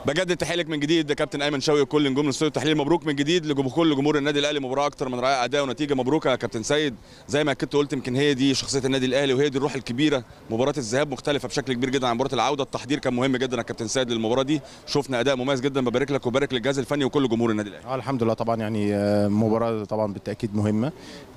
بجدد تحيه لك من جديد ده كابتن ايمن شوقي وكل نجوم الاستوديو التحليلي مبروك من جديد لكل جمهور النادي الاهلي مباراه اكتر من رائعه اداء ونتيجه مبروك يا كابتن سيد زي ما كنت قلت يمكن هي دي شخصيه النادي الاهلي وهي دي الروح الكبيره مباراه الذهاب مختلفه بشكل كبير جدا عن مباراه العوده التحضير كان مهم جدا يا كابتن سيد للمباراه دي شفنا اداء مميز جدا ببارك لك وبارك للجهاز الفني وكل جمهور النادي الاهلي آه الحمد لله طبعا يعني آه، مباراة طبعا بالتأكيد مهمة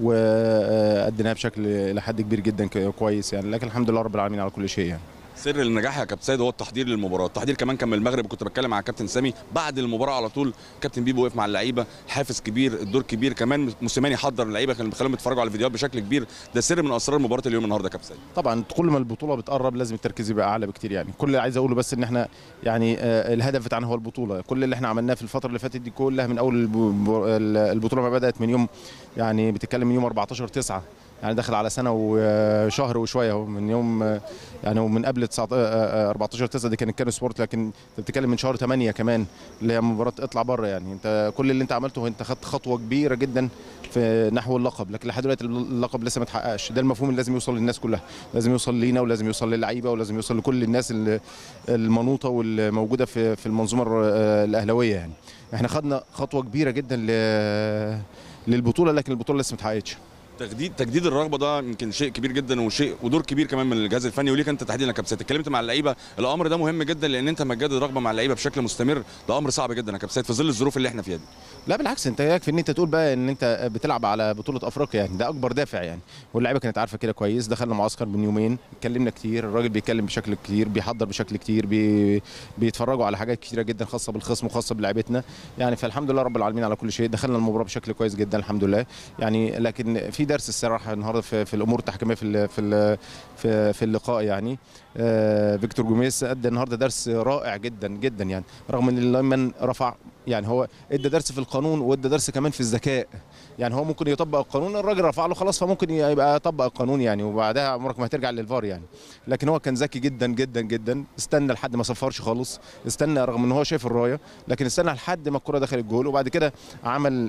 وأديناها بشكل إلى حد كبير جدا ك- كويس يعني لكن الحمد لله رب العالمين على كل شيء يعني سر النجاح يا كابتن سيد هو التحضير للمباراه التحضير كمان كان من المغرب كنت بتكلم مع كابتن سامي بعد المباراه على طول كابتن بيبو وقف مع اللعيبه حافز كبير الدور كبير كمان موسيماني حضر اللعيبه كان بيخليهم يتفرجوا على الفيديوهات بشكل كبير ده سر من اسرار مباراه اليوم النهارده يا كابتن سيد طبعا كل ما البطولة بتقرب لازم التركيز يبقى أعلى بكتير يعني كل اللي عايز أقوله بس إن إحنا يعني آه، الهدف بتاعنا هو البطولة كل اللي إحنا عملناه في الفترة اللي فاتت دي كلها من أول الب- البطولة ما بدأت من يوم يعني بتتكلم من يوم 14 9 يعني داخل على سنه وشهر وشويه اهو من يوم آه، يعني هو من قبل 19 آه، آه، 14 9 دي كانت كان سبورت لكن انت بتتكلم من شهر 8 كمان اللي هي مباراه اطلع بره يعني انت كل اللي انت عملته هو انت خدت خطوه كبيره جدا في نحو اللقب لكن لحد دلوقتي اللقب لسه ما اتحققش ده المفهوم اللي لازم يوصل للناس كلها لازم يوصل لينا ولازم يوصل للعيبه ولازم يوصل لكل الناس اللي- المنوطه والموجوده في في المنظومه الر- آه، الاهلاويه يعني احنا خدنا خطوه كبيره جدا ل- للبطوله لكن البطوله لسه ما اتحققتش تجديد تجديد الرغبه ده يمكن شيء كبير جدا وشيء ودور كبير كمان من الجهاز الفني وليك انت تحديدا يا كابتن سيد اتكلمت مع اللعيبه الامر ده مهم جدا لان انت لما تجدد رغبه مع اللعيبه بشكل مستمر ده امر صعب جدا يا كابتن سيد في ظل الظروف اللي احنا فيها دي لا بالعكس انت يكفي ان انت تقول بقى ان انت بتلعب على بطوله افريقيا يعني ده اكبر دافع يعني واللعيبه كانت عارفه كده كويس دخلنا معسكر من يومين اتكلمنا كتير الراجل بيتكلم بشكل كتير بيحضر بشكل كتير بي بيتفرجوا على حاجات كتيره جدا خاصه بالخصم وخاصه بلعيبتنا يعني فالحمد لله رب العالمين على كل شيء دخلنا المباراه بشكل كويس جدا الحمد لله يعني لكن في درس الصراحه النهارده في, في الامور التحكيميه في ال- في ال- في, في اللقاء يعني آه فيكتور جوميز ادى النهارده درس رائع جدا جدا يعني رغم ان اللايمان رفع يعني هو ادى درس في القانون وادى درس كمان في الذكاء يعني هو ممكن يطبق القانون الراجل رفع له خلاص فممكن يبقى يطبق القانون يعني وبعدها عمرك ما هترجع للفار يعني لكن هو كان ذكي جدا جدا جدا استنى لحد ما صفرش خالص استنى رغم ان هو شايف الرايه لكن استنى لحد ما الكره دخلت الجول وبعد كده عمل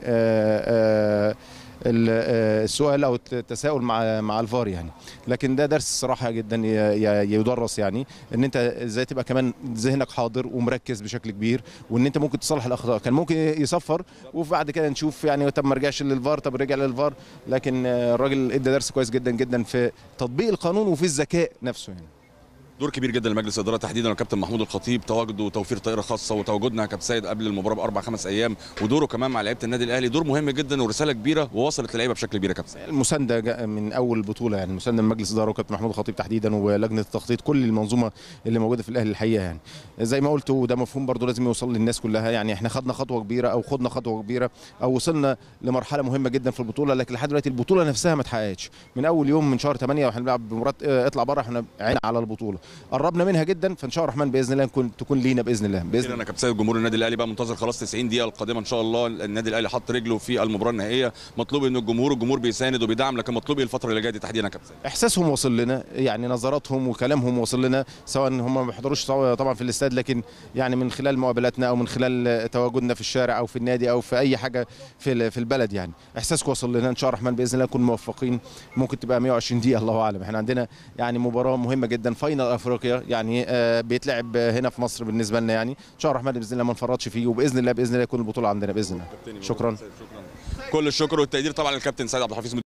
آه آه ال- آه، السؤال او التساؤل مع مع الفار يعني لكن ده درس صراحه جدا ي- ي- يدرس يعني ان انت ازاي تبقى كمان ذهنك حاضر ومركز بشكل كبير وان انت ممكن تصلح الاخطاء كان ممكن يصفر وبعد كده نشوف يعني طب ما رجعش للفار طب رجع للفار لكن آه، الراجل ادى درس كويس جدا جدا في تطبيق القانون وفي الذكاء نفسه يعني دور كبير جدا لمجلس الاداره تحديدا والكابتن محمود الخطيب تواجده وتوفير طائره خاصه وتواجدنا يا كابتن سيد قبل المباراه باربع خمس ايام ودوره كمان مع لعيبه النادي الاهلي دور مهم جدا ورساله كبيره ووصلت للعيبه بشكل كبير يا كابتن سيد المسانده جاء من اول البطوله يعني المسانده من مجلس الاداره وكابتن محمود الخطيب تحديدا ولجنه التخطيط كل المنظومه اللي موجوده في الاهلي الحقيقه يعني زي ما قلت وده مفهوم برضو لازم يوصل للناس كلها يعني احنا خدنا خطوه كبيره او خدنا خطوه كبيره او وصلنا لمرحله مهمه جدا في البطوله لكن لحد دلوقتي البطوله نفسها ما اتحققتش من اول يوم من شهر 8 واحنا بنلعب بمباراه اه، اطلع بره احنا عين على البطوله قربنا منها جدا فان شاء الله الرحمن باذن الله نكون تكون لينا باذن الله باذن باذن الله الله يا كابتن سيد جمهور النادي الاهلي بقى منتظر خلاص 90 دقيقه القادمه ان شاء الله النادي الاهلي حط رجله في المباراه النهائيه مطلوب ان الجمهور الجمهور بيساند وبيدعم لكن مطلوب ايه الفتره اللي جايه دي تحديدا يا كابتن سيد احساسهم وصل لنا يعني نظراتهم وكلامهم وصل لنا سواء هم ما بيحضروش طبعا طبعاً في الاستاد لكن يعني من خلال مقابلاتنا او من خلال تواجدنا في الشارع او في النادي او في اي حاجه في ال- في البلد يعني احساسكم وصل لنا ان شاء الله الرحمن باذن الله نكون موفقين ممكن تبقى 120 دقيقه الله اعلم احنا عندنا يعني مباراه مهمه جدا فاينل افريقيا يعني آه، بيتلعب هنا في مصر بالنسبه لنا يعني ان شاء الله الرحمن باذن الله ما نفرطش فيه وباذن الله باذن الله يكون البطوله عندنا باذن الله شكرا كل الشكر والتقدير طبعا للكابتن سيد عبد الحفيظ